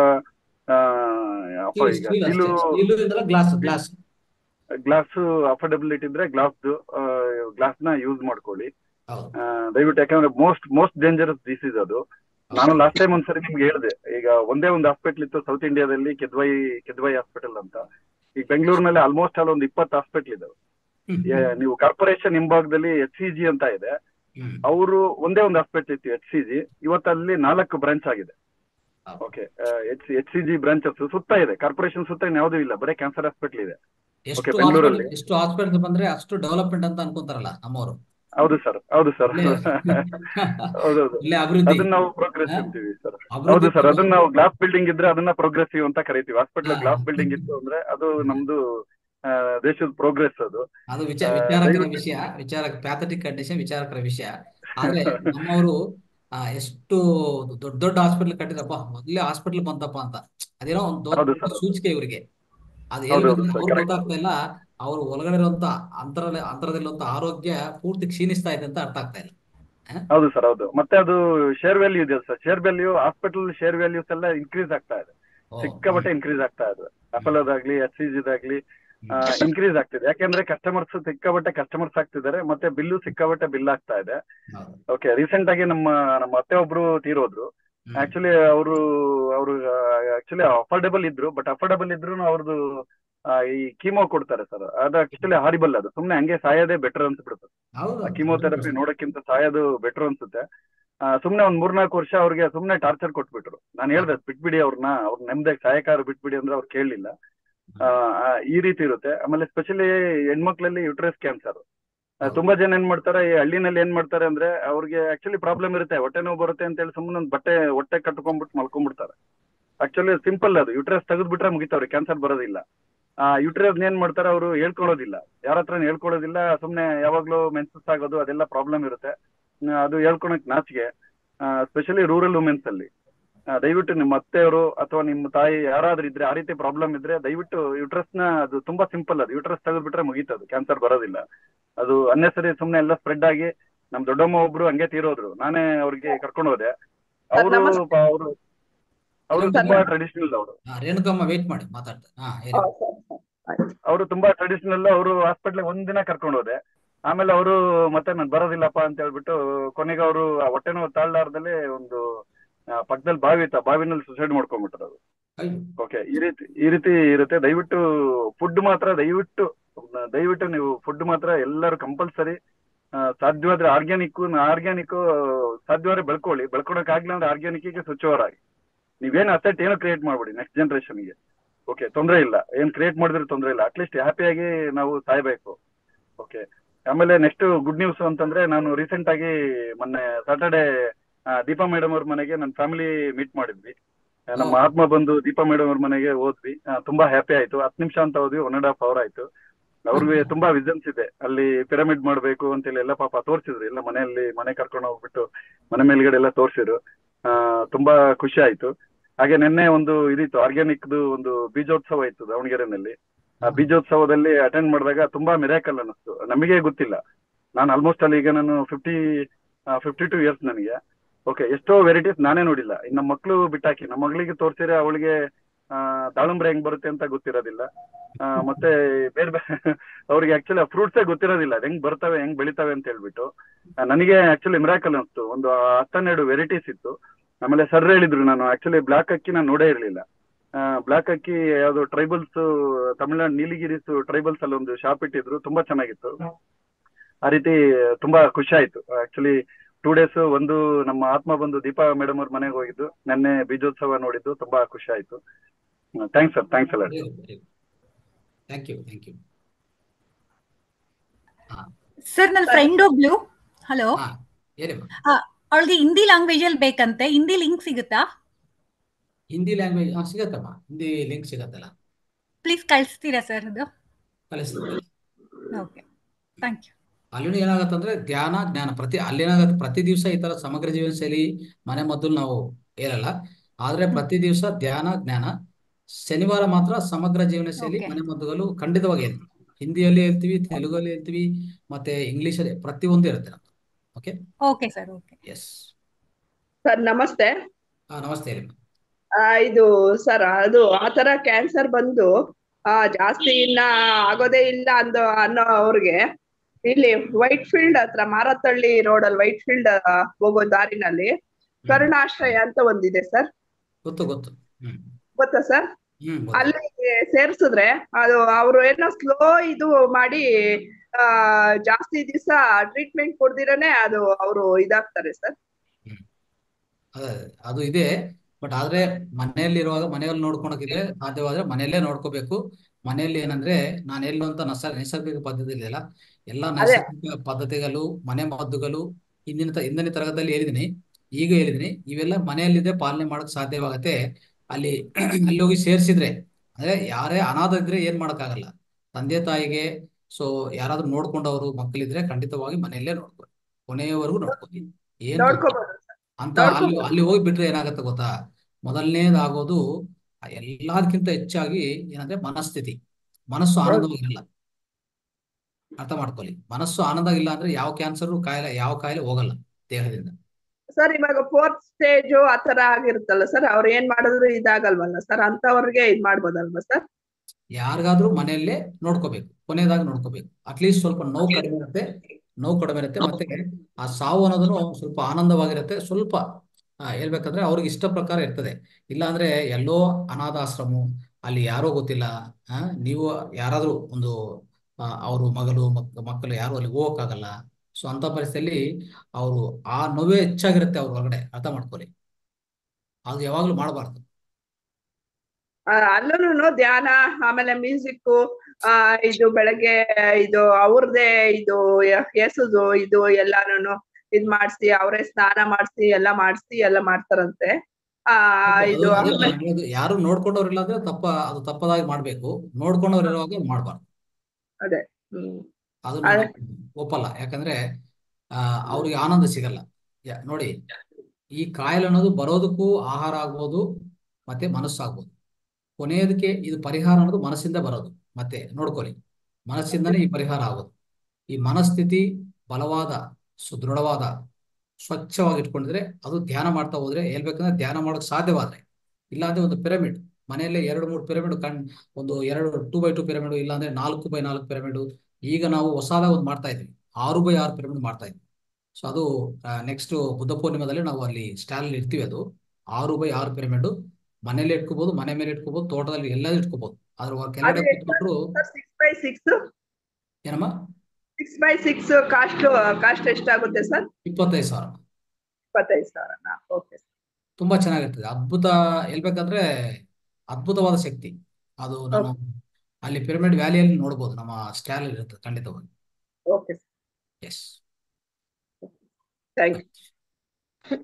ಈಗ steel steel glass glass glass affordability ಇದ್ರೆ ಗ್ಲಾಸ್ ಗ್ಲಾಸ್ ನ ಯೂಸ್ ಮಾಡ್ಕೊಳ್ಳಿ ಹೌದು ಆ, ದಯವಿಟ್ಟು ಯಾಕಂದ್ರೆ ಮೋಸ್ಟ್ ಮೋಸ್ಟ್ ಡೇಂಜರಸ್ ಡಿಸೀಸ್ ಅದು ನಾನು ಲಾಸ್ಟ್ ಟೈಮ್ ಒಂದ್ಸರಿ ನಿಮ್ಗೆ ಹೇಳಿದೆ ಈಗ ಒಂದೇ ಒಂದು ಹಾಸ್ಪಿಟಲ್ ಇತ್ತು ಸೌತ್ ಇಂಡಿಯಾದಲ್ಲಿ ಕೆದ್ವೈ ಕೆದ್ವೈ ಹಾಸ್ಪಿಟಲ್ ಅಂತ ಈಗ ಬೆಂಗಳೂರಿನಲ್ಲಿ ಆಲ್ಮೋಸ್ಟ್ ಆಲ್ ಒಂದು ಇಪ್ಪತ್ತು ಹಾಸ್ಪಿಟ್ಲ್ ಇದಾವೆ ಹ್ಮ್, ಏ- ನೀವು ಕಾರ್ಪೊರೇಷನ್ ಹಿಂಭಾಗದಲ್ಲಿ ಎಚ್ ಸಿ ಜಿ ಅಂತ ಇದೆ ಹ್ಮ್. ಅವರು ಒಂದೇ ಒಂದು ಹಾಸ್ಪಿಟಲ್ ಇತ್ತು ಎಚ್ ಸಿ ಜಿ ಇವತ್ತಲ್ಲಿ ನಾಲ್ಕು ಬ್ರಾಂಚ್ ಆಗಿದೆ ಹೌದು. Okay H H C G branches ಸುತ್ತ ಇದೆ ಕಾರ್ಪೊರೇಷನ್ ಸುತ್ತ ಯಾವುದೂ ಇಲ್ಲ ಬರೀ ಕ್ಯಾನ್ಸರ್ ಹಾಸ್ಪಿಟಲ್ ಇದೆ ಎಷ್ಟು Okay, ಹಾಸ್ಪಿಟಲ್ ಬೆಂಗಳೂರಲ್ಲಿ. ಎಷ್ಟು ಹಾಸ್ಪಿಟಲ್ ಬಂದ್ರೆ ಅಷ್ಟು ಡೆವಲಪ್ಮೆಂಟ್ ಅಂತ ಅನ್ಕೊಂತಾರಲ್ಲ ನಮ್ಮವರು ಹೌದು ಸರ್ ಹೌದು ಸರ್ ಒಳ್ಳೆ ಹೌದೌದು ಒಳ್ಳೆ ಅಭಿವೃದ್ಧಿ ಅದನ್ನ ನಾವು ಪ್ರೋಗ್ರೆಸ್ ಇರ್ತೀವಿ ಸರ್ ಅಭಿವೃದ್ಧಿ ಹೌದು ಸರ್ ಅದನ್ನ ನಾವು ಗ್ಲಾಸ್ ಬಿಲ್ಡಿಂಗ್ ಇದ್ರೆ ಅದನ್ನ ಪ್ರೋಗ್ರೆಸಿವ್ ಅಂತ ಕರಿತೀವಿ ಹಾಸ್ಪಿಟಲ್ ಹಾ. ಗ್ಲಾಸ್ ಬಿಲ್ಡಿಂಗ್ ಇತ್ತು ಅಂದ್ರೆ ಅದು ನಮ್ದು ಆ, ದೇಶದ ಪ್ರೋಗ್ರೆಸ್ ಅದು ಅದು ವಿಚಾರ ಆ, ವಿಚಾರಕರ ದಯವಿಟ್ಟು- ವಿಷಯ ವಿಚಾರ ಪ್ಯಾಥಟಿಕ್ ಕಂಡೀಷನ್ ವಿಚಾರಕರ ವಿಷಯ ಆದ್ರೆ ನಮ್ಮವರು ಆ, ಎಷ್ಟು ದೊಡ್ಡ ದೊಡ್ಡ ಹಾಸ್ಪಿಟಲ್ ಕಟ್ಟಿದಪ್ಪ ಮೊದಲೇ ಹಾಸ್ಪಿಟಲ್ ಬಂತಪ್ಪ ಅಂತ ಅದೇನೋ ಒಂದು ಹೌದು ದೊಡ್ಡ ಸರ್. ಸೂಚಿಕೆ ಇವರಿಗೆ ಅದು ಹೌದು, ಏನು ಹೌದು ಸರ್, ಅವ್ರು correct. ಗೊತ್ತಾಗ್ತಾ ಇಲ್ಲ ಅವ್ರು ಒಳಗಡೆ ಇರುವಂತ ಅಂತರ ಅಂತರದಲ್ಲಿರುವಂತ ಆರೋಗ್ಯ ಪೂರ್ತಿ ಕ್ಷೀಣಿಸ್ತಾ ಇದೆ ಅಂತ ಅರ್ಥ ಆಗ್ತಾ ಇಲ್ಲ ಹೌದು ಸರ್ ಹೌದು ಮತ್ತೆ ಅದು ಶೇರ್ ವ್ಯಾಲ್ಯೂ ಇದೆ sir share value hospital share values ಎಲ್ಲ ಇನ್ಕ್ರೀಸ್ ಆಗ್ತಾ ಇದೆ ಓ, ಸಿಕ್ಕಾಪಟ್ಟೆ ಇನ್ಕ್ರೀಸ್ ಆಗ್ತಾ ಇದೆ ಅಪೋಲೋದಾಗ್ಲಿ ಎಚ್ ಸಿ ಜಿದಾಗ್ಲಿ ಹ್ಮ್. ಇನ್ಕ್ರೀಸ್ ಆಗ್ತಿದೆ ಯಾಕೆಂದ್ರೆ ಕಸ್ಟಮರ್ಸ್ ಸಿಕ್ಕಾಪಟ್ಟೆ ಕಸ್ಟಮರ್ಸ್ ಆಗ್ತಿದ್ದಾರೆ ಮತ್ತೆ ಬಿಲ್ಲು ಸಿಕ್ಕಾಪಟ್ಟೆ ಬಿಲ್ ಆಗ್ತಾ ಇದೆ ಹೌದು. ಓಕೆ ರೀಸೆಂಟ್ ಆಗಿ ನಮ್ಮ ನಮ್ಮ ಅತ್ತೆ ಒಬ್ರು ತೀರೋದ್ರು ಹ್ಮ್. ಆಕ್ಚುಲಿ ಅವರು ಅವರು ಆಕ್ಚುಲಿ ಅಫೋರ್ಡಬಲ್ ಇದ್ರು ಬಟ್ ಅಫೋರ್ಡಬಲ್ ಇದ್ರು ಅವ್ರದ್ದು ಈ ಕೀಮೋ ಕೊಡ್ತಾರೆ ಸರ್ ಅದು ಆಕ್ಚುಲಿ ಹಾರಿಬಲ್ ಅದು ಸುಮ್ನೆ ಹಂಗೆ ಸಾಯೋದೇ ಬೆಟರ್ ಅನ್ಸ್ಬಿಡುತ್ತೆ ಹೌದು ಕೀಮೋಥೆರಪಿ ನೋಡಕ್ಕಿಂತ ಸಾಯೋದು ಬೆಟರ್ ಅನ್ಸುತ್ತೆ ಆ, ಸುಮ್ನೆ ಒಂದ್ ಮೂರ್ನಾಲ್ಕು ವರ್ಷ ಅವ್ರಿಗೆ ಸುಮ್ನೆ ಟಾರ್ಚರ್ ಕೊಟ್ಬಿಟ್ರು ನಾನು ಹೇಳ್ದೆ ಬಿಟ್ಬಿಡಿ ಅವ್ರನ್ನ ಅವ್ರ ನೆಮ್ಮದಿ ಸಾಯಕಾರ ಬಿಟ್ಬಿಡಿ ಅಂದ್ರೆ ಅವ್ರು ಕೇಳಲಿಲ್ಲ ಈ ರೀತಿ ಇರುತ್ತೆ ಆಮೇಲೆ ಸ್ಪೆಷಲಿ ಹೆಣ್ಮಕ್ಳಲ್ಲಿ ಯುಟ್ರಸ್ ಕ್ಯಾನ್ಸರ್ ಹೌದು. ತುಂಬಾ ಜನ ಏನ್ ಮಾಡ್ತಾರೆ ಈ ಹಳ್ಳಿನಲ್ಲಿ ಏನ್ ಮಾಡ್ತಾರೆ ಅಂದ್ರೆ ಅವ್ರಿಗೆ ಆಕ್ಚುಲಿ ಪ್ರಾಬ್ಲಮ್ ಇರುತ್ತೆ ಹೊಟ್ಟೆ ನೋವು ಬರುತ್ತೆ ಅಂತ ಹೇಳಿ ಸುಮ್ಮನೆ ಒಂದ್ ಬಟ್ಟೆ ಹೊಟ್ಟೆ ಕಟ್ಕೊಂಡ್ಬಿಟ್ಟು ಮಲ್ಕೊಂಡ್ಬಿಡ್ತಾರೆ ಆಕ್ಚುಲಿ ಸಿಂಪಲ್ ಅದು ಯುಟ್ರಸ್ ತೆಗೆದ್ಬಿಟ್ರೆ ಮುಗಿತಾವ್ರಿ ಕ್ಯಾನ್ಸರ್ ಬರೋದಿಲ್ಲ ಆ ಯುಟ್ರಸ್ ಏನ್ ಮಾಡ್ತಾರೆ ಅವರು ಹೇಳ್ಕೊಳ್ಳೋದಿಲ್ಲ ಯಾರ ಹತ್ರ ಹೇಳ್ಕೊಳ್ಳೋದಿಲ್ಲ ಸುಮ್ನೆ ಯಾವಾಗ್ಲೂ ಮೆನ್ಸಸ್ ಆಗೋದು ಅದೆಲ್ಲ ಪ್ರಾಬ್ಲಮ್ ಇರುತ್ತೆ ಆ, ಅದು ಹೇಳ್ಕೊಳಕ್ ನಾಚಿಕೆ ಸ್ಪೆಷಲಿ ರೂರಲ್ ವುಮೆನ್ಸ್ ಅಲ್ಲಿ ಆ, ದಯವಿಟ್ಟು ನಿಮ್ಮ ಅತ್ತೆಯವರು ಅಥವಾ ನಿಮ್ಮ ತಾಯಿ ಯಾರಾದ್ರೂ ಇದ್ರೆ ಆ ರೀತಿ ಪ್ರಾಬ್ಲಮ್ ಇದ್ರೆ ದಯವಿಟ್ಟು ಯುಟ್ರಸ್ ನ ಅದು ತುಂಬಾ ಸಿಂಪಲ್ ಅದು ಯುಟ್ರಸ್ ತೆಗೆದ್ಬಿಟ್ರೆ ಮುಗೀತದು ಕ್ಯಾನ್ಸರ್ ಬರೋದಿಲ್ಲ ಅದು ಅನ್ನೆಸರಿ ಸುಮ್ನೆ ಎಲ್ಲ ಸ್ಪ್ರೆಡ್ ಆಗಿ ನಮ್ ದೊಡ್ಡಮ್ಮ ಒಬ್ರು ಹಂಗೆ ತೀರೋದ್ರು ನಾನೇ ಅವ್ರಿಗೆ ಕರ್ಕೊಂಡು ಹೋದೆ ಅವರು ನಮಸ್ತೆ. ಅವರು ಅವರು ಸರ್, ತುಂಬಾ ನಮಸ್ತೆ. ಟ್ರೆಡಿಷನಲ್ ಅವರು ಹಾ, ರೇಣುಕಮ್ಮ ವೇಟ್ ಮಾಡಿ ಮಾತಾಡ್ತಾರೆ ಹಾ ಹೇಳಿ ಹಾ, ಸರಿ, ಸರಿ. ಆಯ್ತು. ಅವರು ತುಂಬಾ ಟ್ರೆಡಿಷನಲ್ ಅವರು ಹಾಸ್ಪಿಟ್ಲಿಗೆ ಒಂದಿನ ಕರ್ಕೊಂಡು ಹೋದೆ ಆಮೇಲೆ ಅವರು ಮತ್ತೆ ನಾನು ಬರೋದಿಲ್ಲಪ್ಪ ಅಂತ ಹೇಳ್ಬಿಟ್ಟು ಕೊನೆಗೆ ಅವರು ಹೊಟ್ಟೆ ನೋವು ತಾಳ್ಲಾರ್ದಲ್ಲೇ ಒಂದು ಆ, ಪಕ್ಕದಲ್ಲಿ ಬಾವಿ ಇತ್ತು ಆ ಬಾವಿನಲ್ಲಿ ಸುಸೈಡ್ ಮಾಡ್ಕೊಂಡ್ಬಿಟ್ರು ಅದು ಅಯ್ಯೋ. ಓಕೆ ಈ ರೀತಿ ಈ ರೀತಿ ಇರುತ್ತೆ ದಯವಿಟ್ಟು ಫುಡ್ ಮಾತ್ರ ದಯವಿಟ್ಟು ದಯವಿಟ್ಟು ನೀವು ಫುಡ್ ಮಾತ್ರ ಎಲ್ಲರೂ ಕಂಪಲ್ಸರಿ ಸಾಧ್ಯವಾದ್ರೆ ಆರ್ಗ್ಯಾನಿಕ್ ಆರ್ಗ್ಯಾನಿಕ್ ಸಾಧ್ಯವಾದ್ರೆ ಬೆಳ್ಕೊಳ್ಳಿ ಬೆಳ್ಕೊಳಕ್ ಆಗ್ಲಿಲ್ಲ ಅಂದ್ರೆ ಆರ್ಗ್ಯಾನಿಕ್ ಗೆ ಸ್ವಿಚ್ ಓವರ್ ಆಗಿ ನೀವೇನು ಅಸೆಟ್ ಏನು ಕ್ರಿಯೇಟ್ ಮಾಡ್ಬೇಡಿ ನೆಕ್ಸ್ಟ್ ಜನರೇಷನ್ಗೆ ಓಕೆ ತೊಂದರೆ ಇಲ್ಲ ಏನ್ ಕ್ರಿಯೇಟ್ ಮಾಡಿದ್ರೆ ತೊಂದರೆ ಇಲ್ಲ ಅಟ್ಲೀಸ್ಟ್ ಹ್ಯಾಪಿಯಾಗಿ ನಾವು ಸಾಯ್ಬೇಕು ಓಕೆ ಆಮೇಲೆ ನೆಕ್ಸ್ಟ್ ಗುಡ್ ನ್ಯೂಸ್ ಅಂತಂದ್ರೆ ನಾನು ರೀಸೆಂಟ್ ಆಗಿ ಮೊನ್ನೆ ಸಾಟರ್ಡೆ ದೀಪಾ ಮೇಡಮ್ ಅವ್ರ ಮನೆಗೆ ನನ್ನ ಫ್ಯಾಮಿಲಿ ಮೀಟ್ ಮಾಡಿದ್ವಿ ಆ, ನಮ್ಮ ಆತ್ಮ ಬಂದು ದೀಪಾ ಮೇಡಮ್ ಅವ್ರ ಮನೆಗೆ ಹೋದ್ವಿ ಆ, ತುಂಬಾ ಹ್ಯಾಪಿ ಆಯ್ತು ಹತ್ತು ನಿಮಿಷ ಅಂತ ಹೋದ್ವಿ ಒನ್ ಅಂಡ್ ಹಾಫ್ ಅವರ್ ಆಯ್ತು ಅವ್ರಿಗೆ ತುಂಬಾ ವಿಷನ್ಸ್ ಇದೆ ಅಲ್ಲಿ ಪಿರಮಿಡ್ ಮಾಡ್ಬೇಕು ಅಂತೇಳಿ ಎಲ್ಲ ಪಾಪ ತೋರ್ಸಿದ್ರು ಎಲ್ಲ ಮನೆಯಲ್ಲಿ ಮನೆ ಕರ್ಕೊಂಡು ಹೋಗ್ಬಿಟ್ಟು ಮನೆ ಮೇಲ್ಗಡೆ ಎಲ್ಲ ತೋರ್ಸಿದ್ರು ಆ, ತುಂಬಾ ಖುಷಿ ಆಯ್ತು ಹಾಗೆ ನಿನ್ನೆ ಒಂದು ಇದಿತ್ತು ಆರ್ಗ್ಯಾನಿಕ್ದು ಒಂದು ಬೀಜೋತ್ಸವ ಇತ್ತು ದಾವಣಗೆರೆನಲ್ಲಿ ಆ ಬೀಜೋತ್ಸವದಲ್ಲಿ ಅಟೆಂಡ್ ಮಾಡಿದಾಗ ತುಂಬಾ ಮಿರಾಕಲ್ ಅನ್ನಿಸ್ತು ನಮಗೆ ಗೊತ್ತಿಲ್ಲ ನಾನು ಆಲ್ಮೋಸ್ಟ್ ಅಲ್ಲಿ ಈಗ ನಾನು ಫಿಫ್ಟಿ ಫಿಫ್ಟಿ ಟೂ ಇಯರ್ಸ್ ನನಗೆ ಓಕೆ ಎಷ್ಟೋ ವೆರೈಟೀಸ್ ನಾನೇ ನೋಡಿಲ್ಲ ಇನ್ನು ನಮ್ಮ ಮಕ್ಕಳು ಬಿಟ್ಟಾಕಿ ನಮ್ಮ ಮಗಳಿಗೆ ತೋರ್ಸಿದ್ರೆ ಅವಳಿಗೆ ಆ, ದಾಳಿಂಬ್ರೆ ಹೆಂಗ್ ಬರುತ್ತೆ ಅಂತ ಗೊತ್ತಿರೋದಿಲ್ಲ ಆ, ಮತ್ತೆ ಬೇರೆ ಬೇರೆ ಅವ್ರಿಗೆ ಆಕ್ಚುಲಿ ಫ್ರೂಟ್ಸೇ ಗೊತ್ತಿರೋದಿಲ್ಲ ಅದ್ ಹೆಂಗ್ ಬರ್ತವೆ ಹೆಂಗ್ ಬೆಳಿತವೆ ಅಂತ ಹೇಳ್ಬಿಟ್ಟು ಆ, ನನಗೆ ಆಕ್ಚುಲಿ ಮಿರಾಕಲ್ ಅನಿಸ್ತು ಒಂದು ಹತ್ತೆರಡು ವೆರೈಟೀಸ್ ಇತ್ತು ಆಮೇಲೆ ಸರ್ ಹೇಳಿದ್ರು ನಾನು ಆಕ್ಚುಲಿ ಬ್ಲಾಕ್ ಅಕ್ಕಿ ನಾನು ನೋಡೇ ಇರಲಿಲ್ಲ ಬ್ಲಾಕ್ ಅಕ್ಕಿ ಯಾವ್ದು ಟ್ರೈಬಲ್ಸ್ ತಮಿಳ್ನಾಡು ನೀಲಿಗಿರೀಸ್ ಟ್ರೈಬಲ್ಸ್ ಅಲ್ಲಿ ಒಂದು ಶಾಪ್ ಇಟ್ಟಿದ್ರು ತುಂಬಾ ಚೆನ್ನಾಗಿತ್ತು ಆ ರೀತಿ ತುಂಬಾ ಖುಷಿ ಆಯ್ತು ಆಕ್ಚುಲಿ ಟೂ ಡೇಸ್ ಒಂದು ನಮ್ಮ ಆತ್ಮ ಬಂದು ದೀಪಾ ಮೇಡಮ್ ಅವ್ರ ಮನೆಗೆ ಹೋಗಿದ್ದು ನೆನ್ನೆ ಬೀಜೋತ್ಸವ ನೋಡಿದ್ದು ತುಂಬಾ ಖುಷಿ ಆಯ್ತು ಥ್ಯಾಂಕ್ಸ್ ಸರ್ ಥ್ಯಾಂಕ್ಸ್ ಅಲ್ಲ thank you thank you sir ನನ್ನ ಫ್ರೆಂಡ್ ಒಬ್ಳು ಹಲೋ ಹಾ ಹೇಳಿ ಅವಳಿಗೆ ಹಿಂದಿ ಲ್ಯಾಂಗ್ವೇಜ್ ಅಲ್ಲಿ ಬೇಕಂತೆ ಹಿಂದಿ ಲಿಂಕ್ ಸಿಗುತ್ತಾ ಹಿಂದಿ ಲ್ಯಾಂಗ್ವೇಜ್ ಹಾ ಸಿಗತ್ತಮ್ಮ ಹಿಂದಿ ಲಿಂಕ್ ಸಿಗತ್ತಲ್ಲ ಪ್ಲೀಸ್ ಕಳಿಸ್ತೀರಾ ಸರ್ ಅದು ಕಳಿಸ್ತೀನಿ ಓಕೆ ಥ್ಯಾಂಕ್ ಯು ಅಲ್ಲಿನೂ ಏನಾಗತ್ತಂದ್ರೆ ಧ್ಯಾನ ಜ್ಞಾನ ಪ್ರತಿ ಅಲ್ಲೇನಾಗತ್ತೆ ಪ್ರತಿ ದಿವಸ ಈ ತರ ಸಮಗ್ರ ಜೀವನ ಶೈಲಿ ಮನೆ ಮದ್ದು ನಾವು ಹೇಳಲ್ಲ ಆದ್ರೆ ಪ್ರತಿ ದಿವಸ ಧ್ಯಾನ ಜ್ಞಾನ ಶನಿವಾರ ಮಾತ್ರ ಸಮಗ್ರ ಜೀವನ ಶೈಲಿ Okay. ಮನೆ ಮದ್ದುಗಳು ಖಂಡಿತವಾಗಿ ಇರುತ್ತೆ ಹಿಂದಿಯಲ್ಲಿ ಹೇಳ್ತೀವಿ ತೆಲುಗಲ್ಲಿ ಹೇಳ್ತೀವಿ ಮತ್ತೆ ಇಂಗ್ಲಿಷಲ್ಲಿ ಪ್ರತಿಯೊಂದು ಇರುತ್ತೆ ನಮ್ದು okay okay sir okay yes sir ನಮಸ್ತೆ ಹಾ ನಮಸ್ತೆ ಹೇಳಿ ಆ, ಇದು ಸರ್ ಅದು ಆ ತರ ಕ್ಯಾನ್ಸರ್ ಬಂದು ಆ ಜಾಸ್ತಿ ಇನ್ನ ಆಗೋದೇ ಇಲ್ಲ ಅಂದು ಅನ್ನೋ ಅವ್ರಿಗೆ ಇಲ್ಲಿ ವೈಟ್ ಫೀಲ್ಡ್ ಹತ್ರ ಮಾರತ್ತಳ್ಳಿ ರೋಡ್ ಅಲ್ಲಿ ವೈಟ್ ಫೀಲ್ಡ್ ಹೋಗೋ ದಾರಿನಲ್ಲಿ ಕರುಣಾಶ್ರಯ ಅಂತ ಒಂದಿದೆ ಸರ್ ಗೊತ್ತು ಗೊತ್ತು ಹ್ಮ್ ಗೊತ್ತಾ ಸರ್ ಹ್ಮ್ ಗೊತ್ತು ಅಲ್ಲಿ ಸೇರ್ಸಿದ್ರೆ ಅದು ಅವರು ಏನೋ ಸ್ಲೋ ಇದು ಮಾಡಿ ಆ ಜಾಸ್ತಿ ದಿವಸ ಟ್ರೀಟ್ಮೆಂಟ್ ಕೊಡ್ದಿರನೆ ಅದು ಅವರು ಇದಾಗ್ತಾರೆ ಸರ್ ಹ್ಮ್ ಅದೇ ಅದು ಇದೆ ಬಟ್ ಆದ್ರೆ ಮನೆಯಲ್ಲಿರುವಾಗ ಮನೆಯಲ್ಲಿ ನೋಡ್ಕೊಳಕಿದ್ರೆ ಸಾಧ್ಯವಾದ್ರೆ ಮನೆಯಲ್ಲೇ ನೋಡ್ಕೋಬೇಕು ಮನೆಯಲ್ಲಿ ಏನಂದ್ರೆ ನಾನು ಹೇಳುವಂತ ನಸ ನೈಸರ್ಗಿಕ ಪದ್ಧತಿ ಇದೆಯಲ್ಲ ಎಲ್ಲಾ ಅದೇ ನೈಸರ್ಗಿಕ ಪದ್ಧತಿಗಳು ಮನೆ ಮದ್ದುಗಳು ಹಿಂದಿನ ತ- ಹಿಂದಿನ ತರಗತಿಯಲ್ಲಿ ಹೇಳಿದೀನಿ ಈಗ ಹೇಳಿದೀನಿ ಇವೆಲ್ಲ ಮನೆಯಲ್ಲಿದ್ದೇ ಪಾಲನೆ ಮಾಡಕ್ ಸಾಧ್ಯವಾಗತ್ತೆ ಅಲ್ಲಿ ಅಲ್ಲಿ ಹೋಗಿ ಸೇರಿಸಿದ್ರೆ ಅಂದ್ರೆ ಯಾರೇ ಅನಾಥ ಇದ್ರೆ ಏನ್ ಮಾಡಕ್ಕಾಗಲ್ಲ ತಂದೆ ತಾಯಿಗೆ ಸೊ ಯಾರಾದ್ರೂ ನೋಡ್ಕೊಂಡವರು ಮಕ್ಕಳಿದ್ರೆ ಖಂಡಿತವಾಗಿ ಮನೆಯಲ್ಲೇ ನೋಡ್ಕೊಳ್ಳಿ ಕೊನೆಯವರೆಗೂ ನೋಡ್ಕೊಳ್ಳಿ ಏನ್ ತೊಂದ್ರೆ ನೋಡ್ಕೋಬಹುದು ಸರ್ ಅಂತ ಅಲ್ಲಿ ನೋಡ್ಕೋಬಹುದು ಅಲ್ಲಿ ಹೋಗಿ ಬಿಟ್ರೆ ಏನಾಗತ್ತೆ ಗೊತ್ತಾ ಮೊದಲನೇದಾಗೋದು ಎಲ್ಲದಕ್ಕಿಂತ ಹೆಚ್ಚಾಗಿ ಏನಂದ್ರೆ ಮನಸ್ಥಿತಿ ಮನಸ್ಸು ಹೌದು ಆನಂದವಾಗಿರಲ್ಲ ಅರ್ಥ ಮಾಡ್ಕೊಳ್ಳಿ ಮನಸ್ಸು ಆನಂದ ಇಲ್ಲ ಅಂದ್ರೆ ಯಾವ ಕ್ಯಾನ್ಸರ್ ಕಾಯಿಲೆ ಯಾವ ಕಾಯಿಲೆ ಹೋಗಲ್ಲ ದೇಹದಿಂದ ಸರ್ ಇವಾಗ ಫೋರ್ತ್ ಸ್ಟೇಜ್ ಆತರ ಆಗಿರುತ್ತಲ್ಲ ಸರ್ ಅವ್ರು ಏನ್ ಮಾಡಿದ್ರು ಇದಾಗಲ್ವಲ್ಲ ಸರ್ ಅಂತವ್ರಿಗೆ ಇದ್ ಮಾಡ್ಬೋದಲ್ವಾ ಸರ್ ಯಾರಿಗಾದ್ರೂ ಮನೆಯಲ್ಲೇ ನೋಡ್ಕೋಬೇಕು ಕೊನೆಯದಾಗಿ ನೋಡ್ಕೋಬೇಕು ಅಟ್ಲೀಸ್ಟ್ ಸ್ವಲ್ಪ ನೋವು ಕಡಿಮೆ ಇರುತ್ತೆ ನೋವು ಕಡಿಮೆ ಇರುತ್ತೆ ಮತ್ತೆ ಆ ಸಾವು ಅನ್ನೋದನ್ನು ಸ್ವಲ್ಪ ಆನಂದವಾಗಿರುತ್ತೆ ಸ್ವಲ್ಪ ಆ, ಹೇಳ್ಬೇಕಂದ್ರೆ ಅವ್ರಿಗೆ ಇಷ್ಟ ಪ್ರಕಾರ ಇರ್ತದೆ ಇಲ್ಲಾಂದ್ರೆ ಎಲ್ಲೋ ಅನಾಥಾಶ್ರಮ ಅಲ್ಲಿ ಯಾರೋ ಗೊತ್ತಿಲ್ಲ ಆ, ನೀವು ಯಾರಾದ್ರೂ ಒಂದು ಆ, ಅವರು ಮಗಳು ಮಕ್ ಮಕ್ಕಳು ಯಾರು ಅಲ್ಲಿ ಹೋಗಕ್ಕಾಗಲ್ಲ ಸೊ ಅಂತ ಪರಿಸ್ಥಿತಿಯಲ್ಲಿ ಅವರು ಆ ನೋವೇ ಹೆಚ್ಚಾಗಿರುತ್ತೆ ಅವ್ರ ಒಳಗಡೆ ಅರ್ಥ ಮಾಡ್ಕೊಳ್ಳಿ ಅದು ಯಾವಾಗ್ಲೂ ಮಾಡಬಾರ್ದು ಅಲ್ಲೂ ಧ್ಯಾನ ಆಮೇಲೆ ಮ್ಯೂಸಿಕ್ ಆ ಇದು ಬೆಳಗ್ಗೆ ಇದು ಅವ್ರದೇ ಇದು ಎಸುದು ಇದು ಎಲ್ಲಾನು ಇದ್ ಮಾಡ್ಸಿ ಅವರೇ ಸ್ನಾನ ಮಾಡ್ಸಿ ಎಲ್ಲ ಮಾಡ್ಸಿ ಎಲ್ಲ ಮಾಡ್ತಾರಂತೆ ಆ ಅದು ಇದು ಅದೇ ಆಮೇಲೆ ನಾನು ಹೇಳೋದು ಯಾರು ನೋಡ್ಕೊಂಡವ್ರಿಲ್ಲ ಅಂದ್ರೆ ತಪ್ಪ ಅದು ತಪ್ಪದಾಗಿ ಮಾಡ್ಬೇಕು ನೋಡ್ಕೊಂಡವ್ರು ಇರುವಾಗ ಮಾಡಬಾರ್ದು ಅದೇ ಹ್ಮ್ ಅದು ನಾನು ಅದೇ ಒಪ್ಪಲ್ಲ ಯಾಕಂದ್ರೆ ಆ ಅವ್ರಿಗೆ ಆನಂದ ಸಿಗಲ್ಲ ಯಾ- ನೋಡಿ ಈ ಕಾಯಿಲೆ ಅನ್ನೋದು ಬರೋದಕ್ಕೂ ಆಹಾರ ಆಗ್ಬೋದು ಮತ್ತೆ ಮನಸ್ಸು ಆಗ್ಬೋದು ಕೊನೆಯದಕ್ಕೆ ಇದು ಪರಿಹಾರ ಅನ್ನೋದು ಮನಸ್ಸಿಂದ ಬರೋದು ಮತ್ತೆ ನೋಡ್ಕೊಳ್ಳಿ ಮನಸ್ಸಿಂದನೇ ಈ ಪರಿಹಾರ ಆಗೋದು ಈ ಮನಸ್ಥಿತಿ ಬಲವಾದ ಸುದೃಢವಾದ ಸ್ವಚ್ಛವಾಗಿ ಇಟ್ಕೊಂಡಿದ್ರೆ ಅದು ಧ್ಯಾನ ಮಾಡ್ತಾ ಹೋದ್ರೆ ಹೇಳ್ಬೇಕಂದ್ರೆ ಧ್ಯಾನ ಮಾಡೋಕೆ ಸಾಧ್ಯವಾದ್ರೆ ಇಲ್ಲಾಂದ್ರೆ ಒಂದು ಪಿರಮಿಡ್ ಮನೆಯಲ್ಲೇ ಎರಡು ಮೂರು ಪಿರಮಿಡ್ ಕಣ್ ಒಂದು ಎರಡು ಟೂ ಬೈ ಟೂ ಪಿರಮಿಡ್ ಇಲ್ಲಾಂದ್ರೆ ನಾಲ್ಕು ಬೈ ನಾಲ್ಕು ಪಿರಮಿಡ್ ಈಗ ನಾವು ಹೊಸದಾಗ ಒಂದು ಮಾಡ್ತಾ ಇದ್ವಿ ಆರು ಬೈ ಆರು ಪಿರಮಿಡ್ ಮಾಡ್ತಾ ಇದ್ವಿ ಸೊ ಅದು ನೆಕ್ಸ್ಟ್ ಬುದ್ಧ ಪೂರ್ಣಿಮಾದಲ್ಲಿ ನಾವು ಅಲ್ಲಿ ಸ್ಟಾಲ್ ಇರ್ತೀವಿ ಅದು ಆರು ಬೈ ಆರು ಪಿರಮಿಡ್ ಮನೇಲಿ ಇಟ್ಕೋಬಹುದು ಮನೆ ಮೇಲೆ ಇಟ್ಕೋಬಹುದು ತೋಟದಲ್ಲಿ ಎಲ್ಲ ಇಟ್ಕೋಬಹುದು ಅದ್ರ ಕೆಳಗಡೆ ಅದೇ ಕೂತ್ಕೊಂಡ್ರು ಸಿಕ್ಸ್ ಬೈ ಸಿಕ್ಸ್ ಏನಮ್ಮ six by six cost cost ಎಷ್ಟಾಗುತ್ತೆ ಸರ್ ಇಪ್ಪತ್ತೈದು ಸಾವಿರ ಇಪ್ಪತ್ತೈದು ಸಾವಿರನಾ ಓಕೆ ತುಂಬಾ ಚೆನ್ನಾಗಿರ್ತದೆ ಅದ್ಭುತ ಹೇಳ್ಬೇಕಂದ್ರೆ ಅದ್ಭುತವಾದ ಶಕ್ತಿ ಅದು ನಾನು ಅಲ್ಲಿ ಪಿರಮಿಡ್ ವ್ಯಾಲಿಯಲ್ಲಿ ನೋಡ್ಬೋದು ನಮ್ಮ ಸ್ಟಾಲ್ ಇರುತ್ತೆ ಖಂಡಿತವಾಗಿ ಓಕೆ ಎಸ್ ಥ್ಯಾಂಕ್ ಯು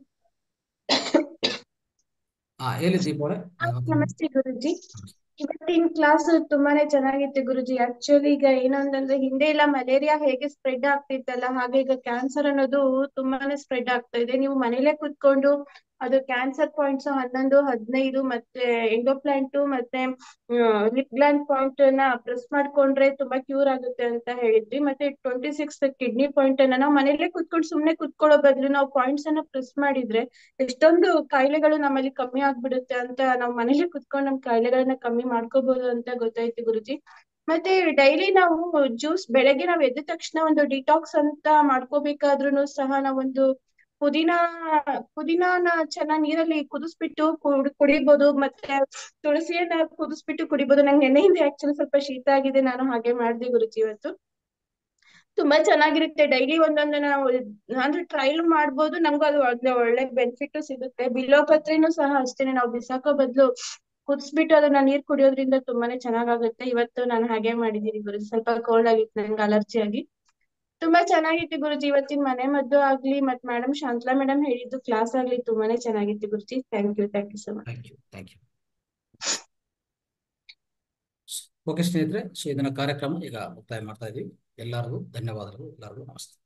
ಹಾ ಹೇಳಿ ದೀಪ ಅವರೇ ನಮಸ್ತೆ ಗುರುಜಿ ಇವತ್ತಿನ ಕ್ಲಾಸ್ ತುಂಬಾನೇ ಚೆನ್ನಾಗಿತ್ತು ಗುರುಜಿ ಆಕ್ಚುಲಿ ಈಗ ಏನಂತಂದ್ರೆ ಹಿಂದೆ ಎಲ್ಲ ಮಲೇರಿಯಾ ಹೇಗೆ ಸ್ಪ್ರೆಡ್ ಆಗ್ತಿತ್ತಲ್ಲ ಹಾಗೆ ಈಗ ಕ್ಯಾನ್ಸರ್ ಅನ್ನೋದು ತುಂಬಾನೇ ಸ್ಪ್ರೆಡ್ ಆಗ್ತಾ ಇದೆ ನೀವು ಮನೇಲೆ ಕುತ್ಕೊಂಡು ಅದು ಕ್ಯಾನ್ಸರ್ ಪಾಯಿಂಟ್ಸ್ ಹನ್ನೊಂದು ಹದಿನೈದು ಮತ್ತೆ ಎಂಡೋಪ್ಲಾಂಟ್ ಮತ್ತೆ ಲಿಪ್ ಗ್ಲಾಂಡ್ ಪಾಯಿಂಟ್ ನ ಪ್ರೆಸ್ ಮಾಡ್ಕೊಂಡ್ರೆ ತುಂಬಾ ಕ್ಯೂರ್ ಆಗುತ್ತೆ ಅಂತ ಹೇಳಿದ್ವಿ ಮತ್ತೆ ಟ್ವೆಂಟಿ ಸಿಕ್ಸ್ ಕಿಡ್ನಿ ಪಾಯಿಂಟ್ ಅನ್ನ ನಾವು ಮನೇಲೆ ಕುತ್ಕೊಂಡು ಸುಮ್ನೆ ಕುತ್ಕೊಳ್ಳೋ ಬದಲು ನಾವು ಪಾಯಿಂಟ್ಸ್ ಅನ್ನ ಪ್ರೆಸ್ ಮಾಡಿದ್ರೆ ಎಷ್ಟೊಂದು ಕಾಯಿಲೆಗಳು ನಮ್ಮಲ್ಲಿ ಕಮ್ಮಿ ಆಗ್ಬಿಡುತ್ತೆ ಅಂತ ನಾವು ಮನೇಲಿ ಕುತ್ಕೊಂಡು ನಮ್ ಕಾಯಿಲೆಗಳನ್ನ ಕಮ್ಮಿ ಮಾಡ್ಕೋಬಹುದು ಅಂತ ಗೊತ್ತಾಯ್ತು ಗುರುಜಿ ಮತ್ತೆ ಡೈಲಿ ನಾವು ಜ್ಯೂಸ್ ಬೆಳಗ್ಗೆ ನಾವ್ ಎದ್ದ ತಕ್ಷಣ ಒಂದು ಡಿಟಾಕ್ಸ್ ಅಂತ ಮಾಡ್ಕೋಬೇಕಾದ್ರೂ ಸಹ ನಾವೊಂದು ಪುದೀನ ಪುದೀನಾನ ಚೆನ್ನಾಗ್ ನೀರಲ್ಲಿ ಕುದಿಸ್ಬಿಟ್ಟು ಕುಡ್- ಕುಡಿಬೋದು ಮತ್ತೆ ತುಳಸಿಯನ್ನ ಕುದಿಸ್ಬಿಟ್ಟು ಕುಡಿಬೋದು ನಂಗೆ ನೆನ್ನೆಯಿಂದ ಆಕ್ಚುಲಿ ಸ್ವಲ್ಪ ಶೀತ ಆಗಿದೆ ನಾನು ಹಾಗೆ ಮಾಡ್ದೆ ಗುರುಜಿ ಇವತ್ತು ತುಂಬಾ ಚೆನ್ನಾಗಿರುತ್ತೆ ಡೈಲಿ ಒಂದೊಂದು ನಾವು ಅಂದ್ರೆ ಟ್ರೈಲ್ ಮಾಡ್ಬೋದು ನಂಗೂ ಅದು ಒಳ್ಳೆ ಒಳ್ಳೆ ಬೆನಿಫಿಟ್ ಸಿಗುತ್ತೆ ಬಿಲ್ವಪತ್ರೆನೂ ಸಹ ಅಷ್ಟೇನೆ ನಾವು ಬಿಸಾಕೋ ಬದಲು ಕುದಿಸ್ಬಿಟ್ಟು ಅದನ್ನ ನೀರ್ ಕುಡಿಯೋದ್ರಿಂದ ತುಂಬಾನೇ ಚೆನ್ನಾಗಾಗುತ್ತೆ ಇವತ್ತು ನಾನು ಹಾಗೆ ಮಾಡಿದೀನಿ ಗುರುಜಿ ಸ್ವಲ್ಪ ಕೋಲ್ಡ್ ಆಗಿತ್ತು ನಂಗೆ ಅಲರ್ಜಿ ಆಗಿ ತುಂಬಾ ಚೆನ್ನಾಗಿತ್ತು ಗುರುಜಿ ಇವತ್ತಿನ ಮನೆ ಮದ್ದು ಆಗ್ಲಿ ಮತ್ ಮೇಡಮ್ ಶಾಂತಲಾ ಮೇಡಮ್ ಹೇಳಿದ್ದು ಕ್ಲಾಸ್ ಆಗ್ಲಿ ತುಂಬಾನೇ ಚೆನ್ನಾಗಿತ್ತು Guruji thank you thank you so much thank you thank you okay ಸ್ನೇಹಿತರೆ ಸೊ ಇದನ್ನ ಕಾರ್ಯಕ್ರಮ ಈಗ ಮುಕ್ತಾಯ ಮಾಡ್ತಾ ಇದೀವಿ ಎಲ್ಲರಿಗೂ ಧನ್ಯವಾದಗಳು ಎಲ್ಲರಿಗೂ ನಮಸ್ತೆ